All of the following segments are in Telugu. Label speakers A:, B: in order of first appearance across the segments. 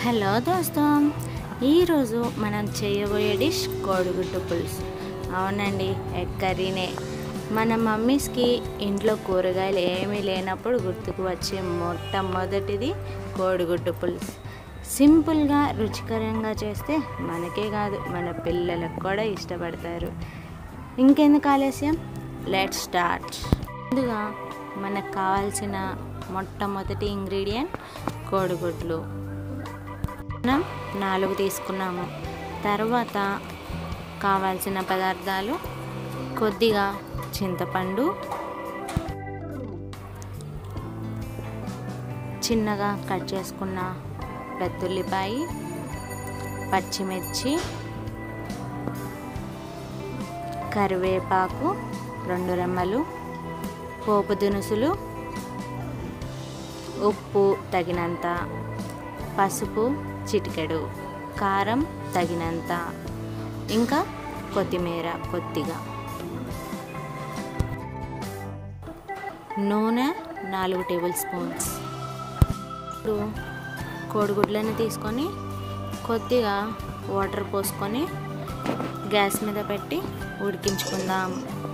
A: హలో దోస్తం ఈరోజు మనం చేయబోయే డిష్ కోడిగుడ్డు పులుసు అవునండి ఎగ్ కర్రీనే మన మమ్మీస్కి ఇంట్లో కూరగాయలు ఏమీ లేనప్పుడు గుర్తుకు వచ్చే మొట్టమొదటిది కోడిగుడ్డు పులుసు సింపుల్గా రుచికరంగా చేస్తే మనకే కాదు మన పిల్లలకు కూడా ఇష్టపడతారు ఇంకెందుకు ఆలస్యం లెట్ స్టార్ట్ ముందుగా మనకు కావాల్సిన మొట్టమొదటి ఇంగ్రీడియంట్ కోడిగుడ్లు మనం నాలుగు తీసుకున్నాము తర్వాత కావాల్సిన పదార్థాలు కొద్దిగా చింతపండు చిన్నగా కట్ చేసుకున్న పెద్దుల్లిపాయ పచ్చిమిర్చి కరివేపాకు రెండు రెమ్మలు పోపు దినుసులు ఉప్పు తగినంత పసుపు చిటికెడు కారం తగినంత ఇంకా కొత్తిమీర కొద్దిగా నూనె నాలుగు టేబుల్ స్పూన్స్ ఇప్పుడు కోడిగుడ్లను తీసుకొని కొద్దిగా వాటర్ పోసుకొని గ్యాస్ మీద పెట్టి ఉడికించుకుందాం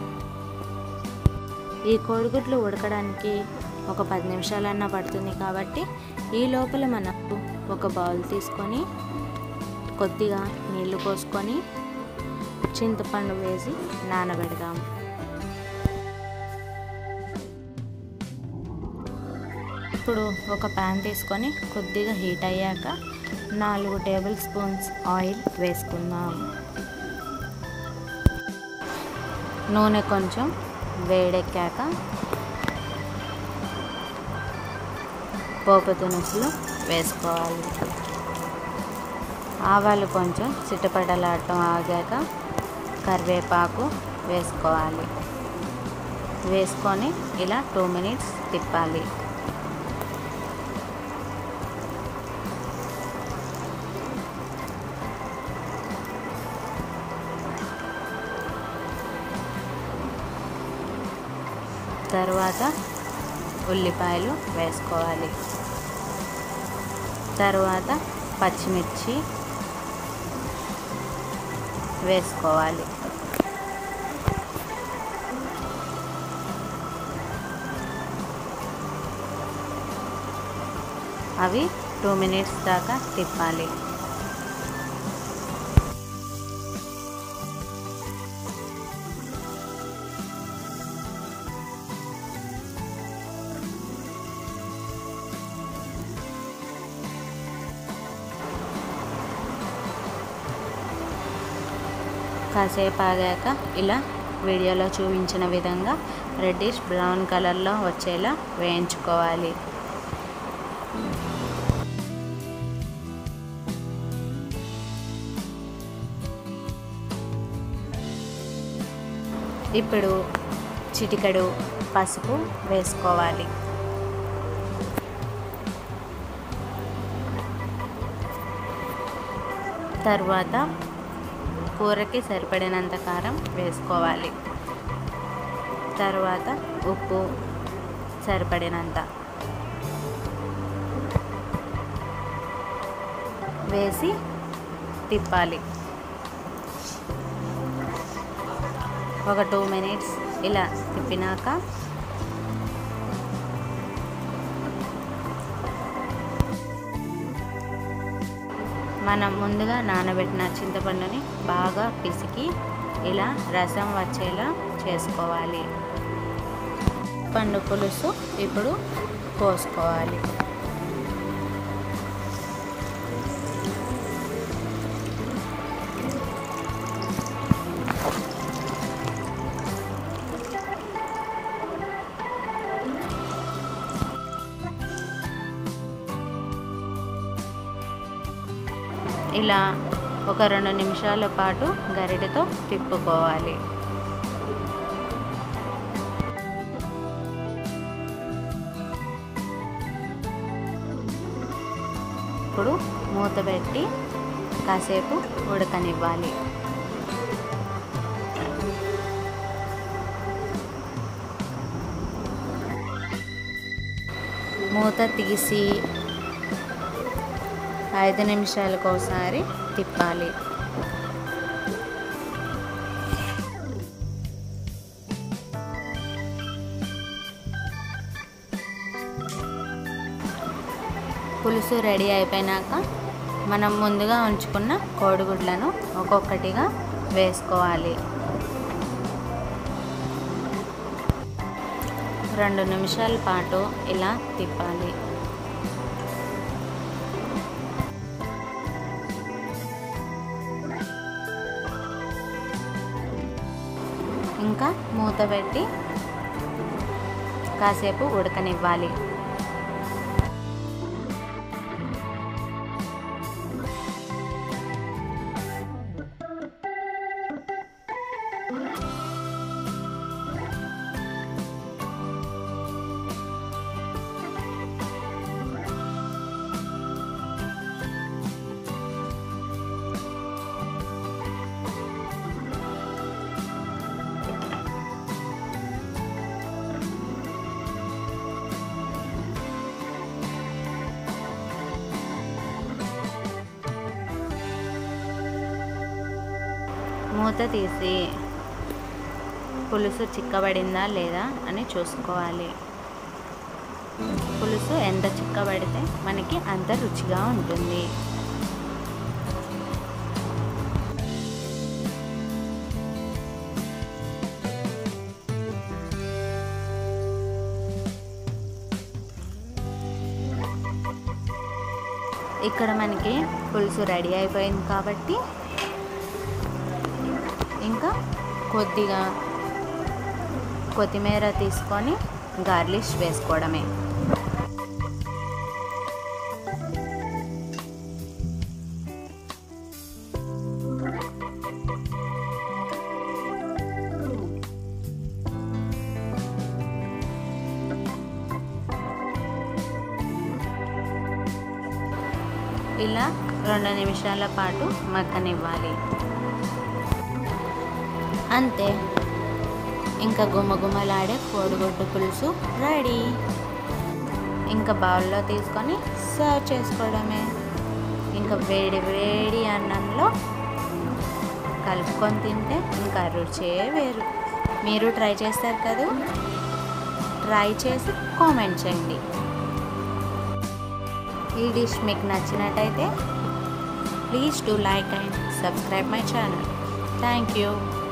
A: ఈ కోడిగుడ్లు ఉడకడానికి ఒక పది నిమిషాలన్నా పడుతుంది కాబట్టి ఈ లోపల మనకు ఒక బౌల్ తీసుకొని కొద్దిగా నీళ్లు పోసుకొని చింతపండు వేసి నానబెడదాం ఇప్పుడు ఒక ప్యాన్ తీసుకొని కొద్దిగా హీట్ అయ్యాక నాలుగు టేబుల్ స్పూన్స్ ఆయిల్ వేసుకుందాం నూనె కొంచెం వేడెక్కాక పోపు దినుసులు వేసుకోవాలి ఆవాలు కొంచెం చిట్టపడలాడటం ఆగాక కరివేపాకు వేసుకోవాలి వేసుకొని ఇలా టూ మినిట్స్ తిప్పాలి తర్వాత ఉల్లిపాయలు వేసుకోవాలి తర్వాత పచ్చిమిర్చి వేసుకోవాలి అవి టూ మినిట్స్ దాకా తిప్పాలి కాసేపు ఆగాక ఇలా వీడియోలో చూపించిన విధంగా రెడ్డిష్ బ్రౌన్ కలర్లో వచ్చేలా వేయించుకోవాలి ఇప్పుడు చిటికడు పసుపు వేసుకోవాలి తర్వాత కూరకి సరిపడినంత కారం వేసుకోవాలి తర్వాత ఉప్పు సరిపడినంత వేసి తిప్పాలి ఒక టూ మినిట్స్ ఇలా తిప్పినాక మనం ముందుగా నానబెట్టిన చింతపండుని బాగా పిసికి ఇలా రసం వచ్చేలా చేసుకోవాలి పండు పులుసు ఇప్పుడు పోసుకోవాలి ఇలా ఒక రెండు నిమిషాల పాటు గరిటెతో తిప్పుకోవాలి ఇప్పుడు మూత పెట్టి కాసేపు ఉడకనివ్వాలి మూత తీసి ఐదు నిమిషాలకు ఒకసారి తిప్పాలి పులుసు రెడీ అయిపోయినాక మనం ముందుగా ఉంచుకున్న కోడిగుడ్లను ఒక్కొక్కటిగా వేసుకోవాలి రెండు నిమిషాల పాటు ఇలా తిప్పాలి ఇంకా మూత పెట్టి కాసేపు ఉడకనివ్వాలి మూత తీసి పులుసు చిక్కబడిందా లేదా అని చూసుకోవాలి పులుసు ఎంత చిక్కబడితే మనకి అంత రుచిగా ఉంటుంది ఇక్కడ మనకి పులుసు రెడీ అయిపోయింది కాబట్టి ఇంకా కొద్దిగా కొత్తిమీర తీసుకొని గార్లిష్ వేసుకోవడమే ఇలా రెండు నిమిషాల పాటు మగ్గనివ్వాలి అంతే ఇంకా గుమ్మగుమ్మలాడే కోడిగుడ్డు పులుసు రెడీ ఇంకా బౌల్లో తీసుకొని సర్వ్ చేసుకోవడమే ఇంకా వేడి వేడి అన్నంలో కలుపుకొని తింటే ఇంకా రుచే వేరు మీరు ట్రై చేస్తారు కదా ట్రై చేసి కామెంట్ చేయండి ఈ డిష్ మీకు నచ్చినట్టయితే please do like and subscribe my channel thank you